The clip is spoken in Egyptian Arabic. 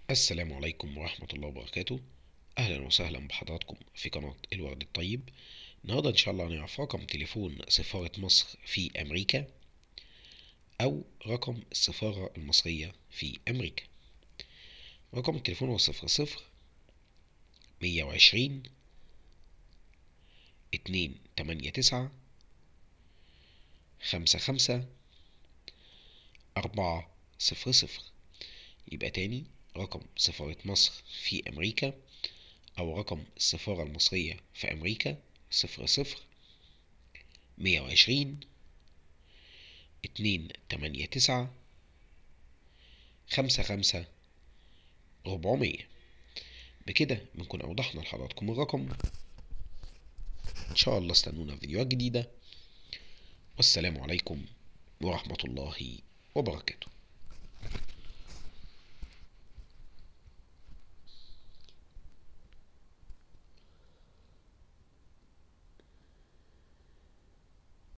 السلام عليكم ورحمة الله وبركاته أهلا وسهلا بحضراتكم في قناة الورد الطيب النهاردة إن شاء الله هنعرف رقم تليفون سفارة مصر في أمريكا أو رقم السفارة المصرية في أمريكا رقم التليفون هو صفر صفر مية وعشرين اتنين تمانية تسعة خمسة خمسة أربعة صفر صفر يبقى تاني رقم سفارة مصر في أمريكا أو رقم السفارة المصرية في أمريكا صفر صفر مية وعشرين اتنين تمانية تسعة خمسة خمسة ربعمية بكده بنكون أوضحنا لحضراتكم الرقم إن شاء الله استنونا في فيديوهات جديدة والسلام عليكم ورحمة الله وبركاته